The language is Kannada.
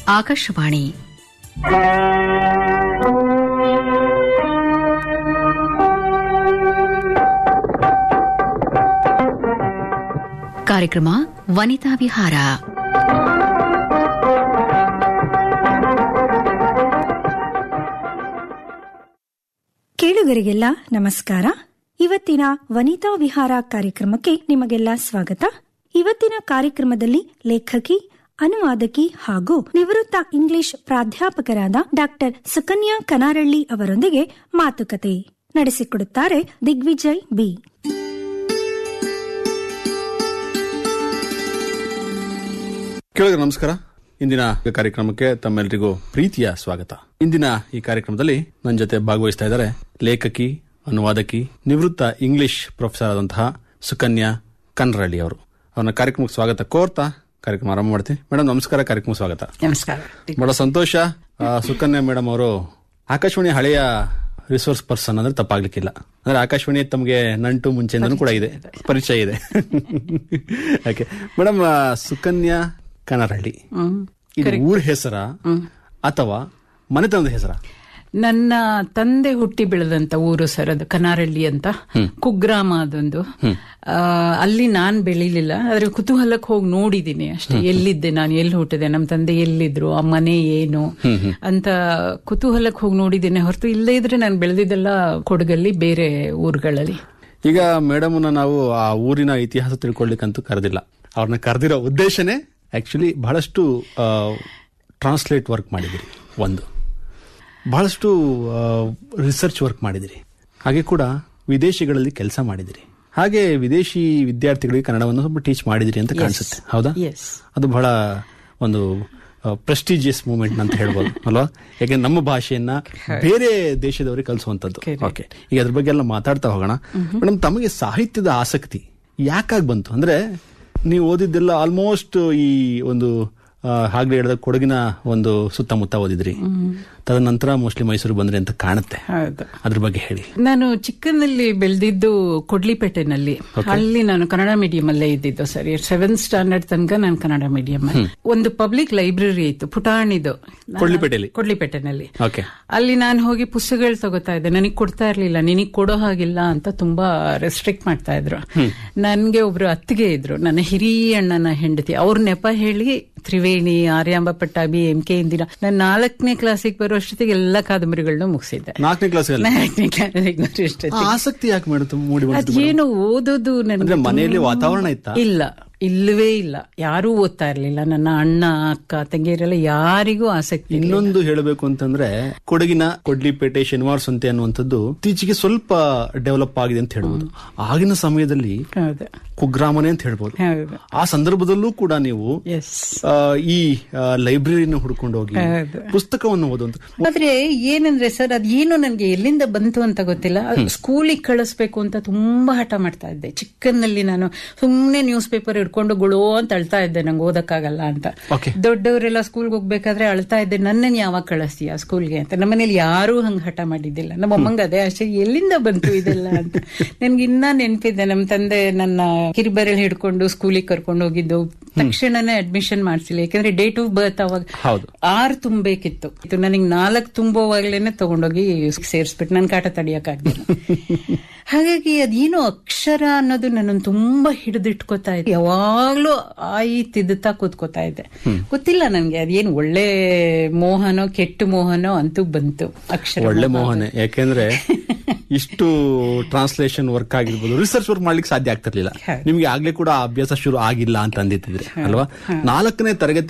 ಆಕಾಶವಾಣಿ ಕಾರ್ಯಕ್ರಮ ವನಿತಾ ವಿಹಾರ ಕೇಳುಗರಿಗೆಲ್ಲ ನಮಸ್ಕಾರ ಇವತ್ತಿನ ವನಿತಾ ವಿಹಾರ ಕಾರ್ಯಕ್ರಮಕ್ಕೆ ನಿಮಗೆಲ್ಲ ಸ್ವಾಗತ ಇವತ್ತಿನ ಕಾರ್ಯಕ್ರಮದಲ್ಲಿ ಲೇಖಕಿ ಅನುವಾದಕಿ ಹಾಗೂ ನಿವೃತ್ತ ಇಂಗ್ಲಿಷ್ ಪ್ರಾಧ್ಯಾಪಕರಾದ ಡಾಕ್ಟರ್ ಸುಕನ್ಯಾ ಕನಾರಳ್ಳಿ ಅವರೊಂದಿಗೆ ಮಾತುಕತೆ ನಡೆಸಿಕೊಡುತ್ತಾರೆ ದಿಗ್ವಿಜಯ್ ಬಿ ಕೇಳಿದ್ರೆ ನಮಸ್ಕಾರ ಇಂದಿನ ಕಾರ್ಯಕ್ರಮಕ್ಕೆ ತಮ್ಮೆಲ್ಲರಿಗೂ ಪ್ರೀತಿಯ ಸ್ವಾಗತ ಇಂದಿನ ಈ ಕಾರ್ಯಕ್ರಮದಲ್ಲಿ ನನ್ನ ಜೊತೆ ಭಾಗವಹಿಸ್ತಾ ಇದ್ದಾರೆ ಲೇಖಕಿ ಅನುವಾದಕಿ ನಿವೃತ್ತ ಇಂಗ್ಲಿಷ್ ಪ್ರೊಫೆಸರ್ ಆದಂತಹ ಸುಕನ್ಯಾ ಕನ್ರಳ್ಳಿ ಅವರು ಅವರ ಕಾರ್ಯಕ್ರಮಕ್ಕೆ ಸ್ವಾಗತ ಕೋರ್ತಾ ಕಾರ್ಯಕ್ರಮ ಆರಂಭ ಮಾಡ್ತೀನಿ ಮೇಡಮ್ ನಮಸ್ಕಾರ ಕಾರ್ಯಕ್ರಮ ಸ್ವಾಗತ ನಮಸ್ಕಾರ ಬಹಳ ಸಂತೋಷ ಆ, ಸುಕನ್ಯಾ ಮೇಡಮ್ ಅವರು ಆಕಾಶವಾಣಿ ಹಳೆಯ ರಿಸೋರ್ಸ್ ಪರ್ಸನ್ ಅಂದ್ರೆ ತಪ್ಪಾಗ್ಲಿಕ್ಕಿಲ್ಲ ಅಂದ್ರೆ ಆಕಾಶವಾಣಿ ತಮಗೆ ನಂಟು ಮುಂಚೆಯಿಂದನೂ ಕೂಡ ಇದೆ ಪರಿಚಯ ಇದೆ ಓಕೆ ಮೇಡಮ್ ಸುಕನ್ಯಾ ಕನರಳ್ಳಿ ಇದು ಊರ್ ಹೆಸರ ಅಥವಾ ಮನೆತನದ ಹೆಸರ ನನ್ನ ತಂದೆ ಹುಟ್ಟಿ ಬೆಳೆದಂತ ಊರು ಸರ್ ಅದು ಕನಾರಳ್ಳಿ ಅಂತ ಕುಗ್ರಾಮ ಅದೊಂದು ಆ, ಅಲ್ಲಿ ನಾನ್ ಬೆಳಿಲಿಲ್ಲ ಆದ್ರೆ ಕುತೂಹಲಕ್ಕೆ ಹೋಗಿ ನೋಡಿದೀನಿ ಅಷ್ಟೇ ಎಲ್ಲಿದ್ದೆ ನಾನು ಎಲ್ಲಿ ಹುಟ್ಟಿದೆ ನಮ್ಮ ತಂದೆ ಎಲ್ಲಿದ್ರು ಆ ಮನೆ ಏನು ಅಂತ ಕುತೂಹಲಕ್ಕೆ ಹೋಗಿ ನೋಡಿದ್ದೀನಿ ಹೊರತು ಇಲ್ಲದೇ ಇದ್ರೆ ನಾನು ಬೆಳೆದಿದ್ದೆಲ್ಲ ಕೊಡಗಲ್ಲಿ ಬೇರೆ ಊರುಗಳಲ್ಲಿ ಈಗ ಮೇಡಮ್ನ ನಾವು ಆ ಊರಿನ ಇತಿಹಾಸ ತಿಳ್ಕೊಳ್ಳಿಕ್ಕಂತೂ ಕರೆದಿಲ್ಲ ಅವ್ರನ್ನ ಕರೆದಿರೋ ಉದ್ದೇಶನೇ ಆಕ್ಚುಲಿ ಬಹಳಷ್ಟು ಟ್ರಾನ್ಸ್ಲೇಟ್ ವರ್ಕ್ ಮಾಡಿದಿರಿ ಒಂದು ಬಹಳಷ್ಟು ರಿಸರ್ಚ್ ವರ್ಕ್ ಮಾಡಿದಿರಿ ಹಾಗೆ ಕೂಡ ವಿದೇಶಗಳಲ್ಲಿ ಕೆಲಸ ಮಾಡಿದಿರಿ ಹಾಗೆ ವಿದೇಶಿ ವಿದ್ಯಾರ್ಥಿಗಳಿಗೆ ಕನ್ನಡವನ್ನು ಸ್ವಲ್ಪ ಟೀಚ್ ಮಾಡಿದಿರಿ ಅಂತ ಕಾಣಿಸುತ್ತೆ ಹೌದಾ ಎಸ್ ಅದು ಬಹಳ ಒಂದು ಪ್ರೆಸ್ಟಿಜಿಯಸ್ ಮೂಮೆಂಟ್ ಅಂತ ಹೇಳ್ಬೋದು ಅಲ್ವಾ ಯಾಕೆಂದ್ರೆ ನಮ್ಮ ಭಾಷೆಯನ್ನ ಬೇರೆ ದೇಶದವರಿಗೆ ಕಲಿಸುವಂತದ್ದು ಓಕೆ ಈಗ ಅದ್ರ ಬಗ್ಗೆ ಎಲ್ಲ ಮಾತಾಡ್ತಾ ಹೋಗೋಣ ಮೇಡಮ್ ತಮಗೆ ಸಾಹಿತ್ಯದ ಆಸಕ್ತಿ ಯಾಕಾಗಿ ಬಂತು ಅಂದ್ರೆ ನೀವು ಓದಿದ್ದೆಲ್ಲ ಆಲ್ಮೋಸ್ಟ್ ಈ ಒಂದು ಆ, ಹಾಗೆ ಹೇಳಿದ ಕೊಡಗಿನ ಒಂದು ಸುತ್ತಮುತ್ತ ಓದಿದ್ರಿ ತದನಂತರ ಮೋಸ್ಟ್ಲಿ ಮೈಸೂರು ಬಂದ್ರಿ ಅಂತ ಕಾಣುತ್ತೆ ಹೌದು ಅದ್ರ ಬಗ್ಗೆ ಹೇಳಿ ನಾನು ಚಿಕ್ಕನಲ್ಲಿ ಬೆಳೆದಿದ್ದು ಕೊಡ್ಲಿಪೇಟೆನಲ್ಲಿ ಅಲ್ಲಿ ನಾನು ಕನ್ನಡ ಮೀಡಿಯಂ ಅಲ್ಲೇ ಇದ್ದಿದ್ದು ಸರಿ ಸೆವೆಂತ್ ಸ್ಟ್ಯಾಂಡರ್ಡ್ ತನಕ ನಾನು ಕನ್ನಡ ಮೀಡಿಯಂ ಒಂದು ಪಬ್ಲಿಕ್ ಲೈಬ್ರರಿ ಇತ್ತು ಪುಟಾಣಿದು ಕೊಡ್ಲಿಪೇಟೆಯಲ್ಲಿ ಕೊಡ್ಲಿಪೇಟೆನಲ್ಲಿ ಓಕೆ ಅಲ್ಲಿ ನಾನು ಹೋಗಿ ಪುಸ್ತಕಗಳು ತಗೋತಾ ಇದ್ದೆ ನನಗೆ ಕೊಡ್ತಾ ಇರ್ಲಿಲ್ಲ ನಿನಗೆ ಕೊಡೋ ಹಾಗಿಲ್ಲ ಅಂತ ತುಂಬಾ ರೆಸ್ಟ್ರಿಕ್ಟ್ ಮಾಡ್ತಾ ಇದ್ರು ನನ್ಗೆ ಒಬ್ರು ಅತ್ತಿಗೆ ಇದ್ರು ನನ್ನ ಹಿರಿಯ ಅಣ್ಣನ ಹೆಂಡತಿ ಅವ್ರ ನೆಪ ಹೇಳಿ ತ್ರಿವೇಣಿ ಆರ್ಯಾಂಬ ಪಟ್ಟಾಭಿ ಎಂ ಕೆ ಇಂದಿನ ನಾನು ನಾಲ್ಕನೇ ಕ್ಲಾಸಿಗೆ ಬರೋ ಅಷ್ಟೊತ್ತಿಗೆ ಎಲ್ಲ ಕಾದಂಬರಿಗಳನ್ನ ಮುಗಿಸಿದ್ದೆ ನಾಲ್ಕನೇ ಕ್ಲಾಸಲ್ಲಿ ನಾಲ್ಕನೇ ಕ್ಲಾಸಿಗೆ ಬರೋ ಅಷ್ಟೊತ್ತಿಗೆ ಆಸಕ್ತಿ ಯಾಕೆ ಮೇಡಮ್ ಮೂಡಿ ಬಂತು ಅದೇನು ಓದೋದು ಅಂದ್ರೆ ನನಗೆ ಮನೆಯಲ್ಲಿ ವಾತಾವರಣ ಇತ್ತಾ ಇಲ್ಲ ಇಲ್ಲವೇ ಇಲ್ಲ ಯಾರೂ ಓದ್ತಾ ಇರ್ಲಿಲ್ಲ ನನ್ನ ಅಣ್ಣ ಅಕ್ಕ ತಂಗಿಯರೆಲ್ಲ ಯಾರಿಗೂ ಆಸಕ್ತಿ ಇಲ್ಲ ಇನ್ನೊಂದು ಹೇಳಬೇಕು ಅಂತಂದ್ರೆ ಕೊಡಗಿನ ಕೊಡ್ಲಿಪೇಟೆ ಶನಿವಾರ ಸಂತೆ ಅನ್ನುವಂಥದ್ದು ಇತ್ತೀಚೆಗೆ ಸ್ವಲ್ಪ ಡೆವಲಪ್ ಆಗಿದೆ ಅಂತ ಹೇಳ್ಬೋದು ಆಗಿನ ಸಮಯದಲ್ಲಿ ಹೌದು ಕುಗ್ರಾಮನೆ ಅಂತ ಹೇಳ್ಬೋದು ಹೌದು ಆ ಸಂದರ್ಭದಲ್ಲೂ ಕೂಡ ನೀವು ಎಸ್ ಆ, ಈ ಲೈಬ್ರರಿನ ಹುಡ್ಕೊಂಡು ಹೋಗಿ ಹೌದು. ಪುಸ್ತಕವನ್ನು ಓದುವಂತ ಆದ್ರೆ ಏನಂದ್ರೆ ಸರ್ ಅದೇನು ನನ್ಗೆ ಎಲ್ಲಿಂದ ಬಂತು ಅಂತ ಗೊತ್ತಿಲ್ಲ ಸ್ಕೂಲಿಗೆ ಕಳಿಸ್ಬೇಕು ಅಂತ ತುಂಬಾ ಹಠ ಮಾಡ್ತಾ ಇದ್ದೆ ಚಿಕ್ಕನ್ನಲ್ಲಿ ನಾನು ಸುಮ್ನೆ ನ್ಯೂಸ್ ಪೇಪರ್ ಹಿಡ್ಕೊಂಡು ಗುಳೋ ಅಂತ ಅಳ್ತಾ ಇದ್ದೆ ನಂಗೆ ಓದಕ್ಕಾಗಲ್ಲ ಅಂತ Okay. ದೊಡ್ಡವರೆಲ್ಲ ಸ್ಕೂಲ್ಗೆ ಹೋಗ್ಬೇಕಾದ್ರೆ ಅಳ್ತಾ ಇದ್ದೆ ನನ್ನನ್ನು ಯಾವಾಗ ಕಳಿಸ್ತೀಯ ಸ್ಕೂಲ್ಗೆ ಅಂತ ನಮ್ಮನೇಲಿ ಯಾರೂ ಹಂಗ ಹಠ ಮಾಡಿದ್ದಿಲ್ಲ ನಮ್ಮ ಅಮ್ಮಂಗ ಅದೇ ಅಷ್ಟೇ ಎಲ್ಲಿಂದ ಬಂತು ಇದೆಲ್ಲ ಅಂತ ನನ್ಗೆ ಇನ್ನ ನೆನಪಿದ್ದೆ ನಮ್ಮ ತಂದೆ ನನ್ನ ಕಿರಿಬೆರಳು ಹಿಡ್ಕೊಂಡು ಸ್ಕೂಲಿಗೆ ಕರ್ಕೊಂಡು ಹೋಗಿದ್ದು ತಕ್ಷಣನೇ ಅಡ್ಮಿಷನ್ ಮಾಡ್ಸಿಲ್ಲ ಯಾಕಂದ್ರೆ ಡೇಟ್ ಆಫ್ ಬರ್ತ್ ಅವಾಗ ಹೌದು ಆರು ತುಂಬಬೇಕಿತ್ತು ಇದು ನನಗೆ ನಾಲ್ಕು ತುಂಬುವಾಗ್ಲೇನೆ ತಗೊಂಡೋಗಿ ಸೇರಿಸ್ಬಿಟ್ಟು ನನ್ ಕಾಟ ತಡಿಯಕ್ಕಾಗ್ಲಿಲ್ಲ ಹಾಗಾಗಿ ಅದೇನೋ ಅಕ್ಷರ ಅನ್ನೋದು ನನ್ನನ್ನು ತುಂಬಾ ಹಿಡಿದಿಟ್ಕೋತಾ ಇದ್ದೆ ಯಾವಾಗ್ಲೂ ಆಯಿ ತಿದ್ದುತ್ತಾ ಕೂತ್ಕೋತಾ ಇದ್ದೆ ಗೊತ್ತಿಲ್ಲ ನನ್ಗೆ ಅದೇನು ಒಳ್ಳೆ ಮೋಹನೋ ಕೆಟ್ಟ ಮೋಹನೋ ಅಂತೂ ಬಂತು ಅಕ್ಷರ ಒಳ್ಳೆ ಮೋಹನೆ ಯಾಕೆಂದ್ರೆ ಇಷ್ಟು ಟ್ರಾನ್ಸ್ಲೇಷನ್ ವರ್ಕ್ ಆಗಿರ್ಬೋದು ರಿಸರ್ಚ್ ವರ್ಕ್ ಮಾಡ್ಲಿಕ್ಕೆ ಸಾಧ್ಯ ಆಗ್ತಿರ್ಲಿಲ್ಲ ನಿಮ್ಗೆ ಆಗ್ಲೇ ಕೂಡ ಆ ಅಭ್ಯಾಸ ಶುರು ಆಗಿಲ್ಲ ಅಂತ ಅಂದಿತ್ತಿದ್ರೆ ಅಲ್ವಾ ನಾಲ್ಕನೇ ತರಗತಿ